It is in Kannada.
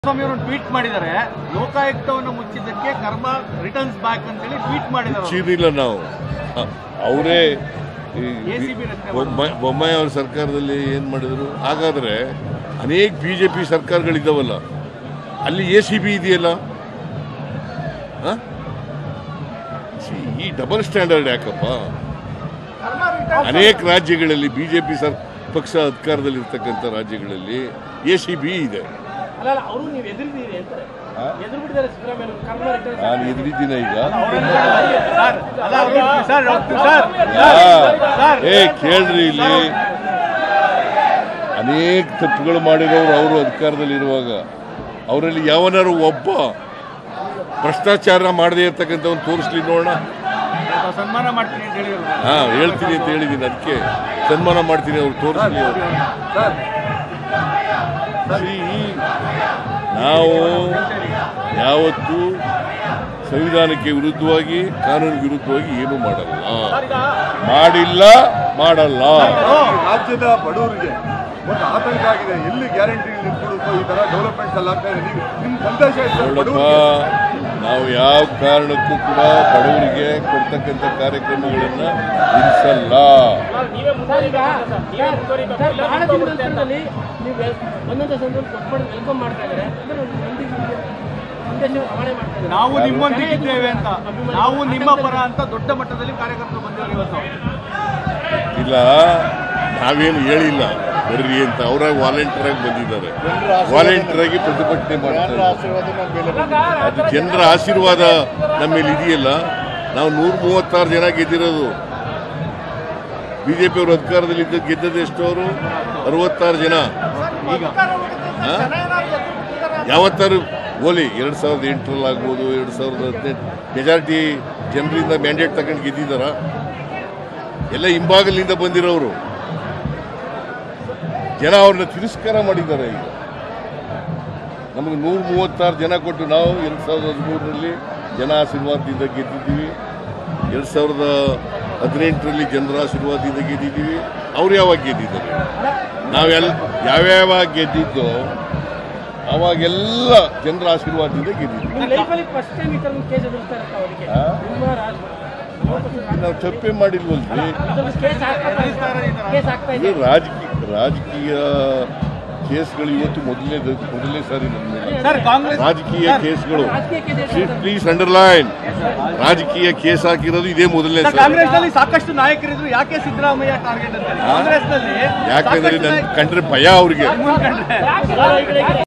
ಸ್ವಾಮಿ ಅವರು ಟ್ವೀಟ್ ಮಾಡಿದ್ದಾರೆ ಲೋಕಾಯುಕ್ತವನ್ನು ಮುಚ್ಚಿದ್ದಕ್ಕೆ ಕರ್ಮ ರಿಟರ್ನ್ಸ್ ಬ್ಯಾಕ್ ಅಂತೇಳಿ ಟ್ವೀಟ್ ಮಾಡಿದ್ದಾರೆ ಅವ್ರು. ಚೀರಿಲ್ಲ ನಾವು ಅವರೇ ACB ರಚನೆ ಬೊಮ್ಮಾಯಿ ಅವ್ರ ಸರ್ಕಾರದಲ್ಲಿ ಏನು ಮಾಡಿದ್ರು ಹಾಗಾದ್ರೆ ಅನೇಕ ಬಿ ಜೆ ಪಿ ಸರ್ಕಾರಗಳಿದ್ದಾವಲ್ಲ ಅಲ್ಲಿ ಎ ಸಿ ಬಿ ಇದೆಯಲ್ಲ ಆ? See, ಈ ಡಬಲ್ ಸ್ಟ್ಯಾಂಡರ್ಡ್ ಯಾಕಪ್ಪ ಅನೇಕ ರಾಜ್ಯಗಳಲ್ಲಿ ಬಿಜೆಪಿ ಸರ್ ಪಕ್ಷ ಅಧಿಕಾರದಲ್ಲಿರ್ತಕ್ಕಂಥ ರಾಜ್ಯಗಳಲ್ಲಿ ಎ ಸಿ ಬಿ ಇದೆ ಅಲ್ಲ ಅಲ್ಲ ಅವರು ನೀವು ಎದುರಿದ್ದೀರಿ ಅಂತಾರೆ ಎದುರು ಬಿಟ್ಟಿದ್ದಾರೆ ಸಿದ್ದರಾಮಯ್ಯ ಅವರು. ಕರ್ಮ ರಿಟರ್ನ್ ನಾನು ಎದುರಿದ್ದೀನ ಈಗ ಸರ್, ಅಲ್ಲ ಅವರು- ಸರ್, ಸರ್, ಯಾ. ಏ ಕೇಳ್ರಿ ಇಲ್ಲಿ ಅನೇಕ ತಪ್ಪುಗಳು ಮಾಡಿರೋರು ಅವರು ಅಧಿಕಾರದಲ್ಲಿರುವಾಗ ಅವರಲ್ಲಿ ಯಾವನಾರು ಒಬ್ಬ ಭ್ರಷ್ಟಾಚಾರ ಮಾಡದೇ ಇರ್ತಕ್ಕಂಥವ್ನು ತೋರಿಸ್ಲಿ ನೋಡೋಣ ನಾವು ಸನ್ಮಾನ ಮಾಡ್ತೀನಿ ಅಂತ ಹೇಳಿದ್ರು ಹಾ ಹೇಳ್ತೀನಿ ಅಂತ ಹೇಳಿದ್ದೀನಿ ಅದಕ್ಕೆ ಸನ್ಮಾನ ಮಾಡ್ತೀನಿ ಅವ್ರು ತೋರಿಸ್ಲಿ ಅವ್ರು. See, ನಾವು ಯಾವತ್ತೂ ಸಂವಿಧಾನಕ್ಕೆ ವಿರುದ್ಧವಾಗಿ ಕಾನೂನು ವಿರುದ್ಧವಾಗಿ ಏನು ಮಾಡಲ್ಲ ಮಾಡಿಲ್ಲ ಮಾಡಲ್ಲ ರಾಜ್ಯದ ಬಡವರಿಗೆ ಒಂದು ಆತಂಕ ಆಗಿದೆ ಎಲ್ಲಿ ಗ್ಯಾರಂಟಿ ನಿಂತ್ಕೊಡುತ್ತೋ ಈ ತರ ಡೆವಲಪ್ಮೆಂಟ್ಸ್ ಎಲ್ಲ ಆಗ್ತಾ ಇದೆ ನೀವು ನಿಮ್ ಸಂದೇಶ ಇದೆ ನೋಡಪ್ಪ ಬಡವರಿಗೆ ನಾವು ಯಾವ ಕಾರಣಕ್ಕೂ ಕೂಡ ಬಡವರಿಗೆ ಕೊಡ್ತಕ್ಕಂಥ ಕಾರ್ಯಕ್ರಮಗಳನ್ನ ನಿಲ್ಲಿಸಲ್ಲ ನೀವೇ ಮುಂದುವರಿಗ ನೀವೇ ಮುಂದುವರಿಗ ಸರ್ ಬಹಳ ದಿನದ ನಂತರದಲ್ಲಿ ನೀವು ವೆಲ್- ಒಂದೊಂದು ಸಂದರ್ಭ ಕೊಟ್ಬಿಟ್ಟು ವೆಲ್ಕಮ್ ಮಾಡ್ತಾ ಇದ್ದಾರೆ ಅಂದ್ರೆ ಒಂದು ಮಂದಿಗೆ ಸಂದೇಶ ರವಾನೆ ಮಾಡ್ತಾ ಇದ್ದಾರೆ ನಾವು ನಿಮ್ಮೊಂದಿಗಿದ್ದೇವೆ ಅಂತ ನಾವು ನಿಮ್ಮ ಪರ ಅಂತ ದೊಡ್ಡ ಮಟ್ಟದಲ್ಲಿ ಕಾರ್ಯಕರ್ತರು ಬಂದಿದ್ದಾರೆ ಇವತ್ತು ಇಲ್ಲ ನಾವೇನು ಹೇಳಿಲ್ಲ ಬರ್ರಿ ಅಂತ ಅವರ ವಾಲಂಟಿಯರ್ ಆಗಿ ಬಂದಿದ್ದಾರೆ ವಾಲಂಟಿಯರ್ ಆಗಿ ಪ್ರತಿಭಟನೆ ಮಾಡ್ತಾರೆ ಅದು ಜನರ ಆಶೀರ್ವಾದ ನಮ್ಮ ಮೇಲೆ ಇದೆಯಲ್ಲ ನಾವು ನೂರ ಮೂವತ್ತಾರು ಜನ ಗೆದ್ದಿರೋದು ಬಿಜೆಪಿ ಅವರು ಅಧಿಕಾರದಲ್ಲಿ ಇದ್ದ ಗೆದ್ದದ್ದು ಎಷ್ಟು ಅವರು ಅರವತ್ತಾರು ಜನ ಈಗ ಆ? ಯಾವತ್ತಾರು ಓಲಿ ಎರಡ್ ಸಾವಿರದ ಎಂಟರಲ್ಲಿ ಆಗ್ಬೋದು ಎರಡ್ ಸಾವಿರದ ಹದಿನೆಂಟು ಮೆಜಾರಿಟಿ ಜನರಿಂದ ಮ್ಯಾಂಡೇಟ್ ತಗೊಂಡು ಗೆದ್ದಿದ್ದಾರ ಎಲ್ಲ ಹಿಂಬಾಗಲಿಂದ ಬಂದಿರೋರು ಜನ ಅವ್ರನ್ನ ತಿರಸ್ಕಾರ ಮಾಡಿದ್ದಾರೆ ಈಗ ನಮಗೆ ನೂರ ಮೂವತ್ತಾರು ಜನ ಕೊಟ್ಟು ನಾವು ಎರಡ್ ಸಾವಿರದ ಹದಿಮೂರರಲ್ಲಿ ಜನ ಆಶೀರ್ವಾದದಿಂದ ಗೆದ್ದಿದ್ದೀವಿ ಎರಡ್ ಸಾವಿರದ ಹದಿನೆಂಟರಲ್ಲಿ ಜನರ ಆಶೀರ್ವಾದದಿಂದ ಗೆದ್ದಿದ್ದೀವಿ ಅವ್ರು ಯಾವಾಗ ಗೆದ್ದಿದ್ದಾರೆ ನಾವೆಲ್ಲ ಯಾವ್ಯಾವ ಗೆದ್ದಿದ್ದೋ ಅವಾಗೆಲ್ಲ ಜನರ ಆಶೀರ್ವಾದದಿಂದ ಗೆದ್ದಿದ್ವಿ ನಿಮ್ಮ ಲೈಫಲ್ಲಿ ಫಸ್ಟ್ ಟೈಮ್ ಈ ಥರ ಒಂದು ಕೇಸ್ ಎದುರಿಸ್ತಾ ಇರುತ್ತೆ ಅವರಿಗೆ ಹಾ? ನಿಮ್ಮ ರಾಜ ನಾವು ತಪ್ಪೇ ಮಾಡಿಲ್ವಲ್ರಿ ಇದೊಂದು ಕೇಸ್ ಆಗ್ತಾ ಇದೆ ಕೇಸ್ ಆಗ್ತಾ ಇದೆ ಇದು ರಾಜಕೀಯ ರಾಜಕೀಯ ಕೇಸ್ಗಳು ಇವತ್ತು ಮೊದಲನೇ ಮೊದಲನೇ ಸಾರಿ ನಮ್ಮ ಮೇಲೆ ಸರ್ ಕಾಂಗ್ರೆಸ್ ರಾಜಕೀಯ ಕೇಸ್ಗಳು ರಾಜಕೀಯ ಕೇಸ್ ಪ್ಲೀಸ್ ಅಂಡರ್ಲೈನ್ ರಾಜಕೀಯ ಕೇಸ್ ಹಾಕಿರೋದು ಇದೇ ಮೊದಲನೇ ಸರ್ ಸಾರಿ ಕಾಂಗ್ರೆಸ್ ನಲ್ಲಿ ಸಾಕಷ್ಟು ನಾಯಕರಿದ್ರು ಯಾಕೆ ಸಿದ್ದರಾಮಯ್ಯ ಟಾರ್ಗೆಟ್ ಅಂತ ಕಾಂಗ್ರೆಸ್ ನಲ್ಲಿ ಯಾಕಂದ್ರೆ ನನ್ ಕಂಡ್ರೆ ಭಯ ಅವ್ರಿಗೆ ಮುಂದ್ಕಂಡ್ರೆ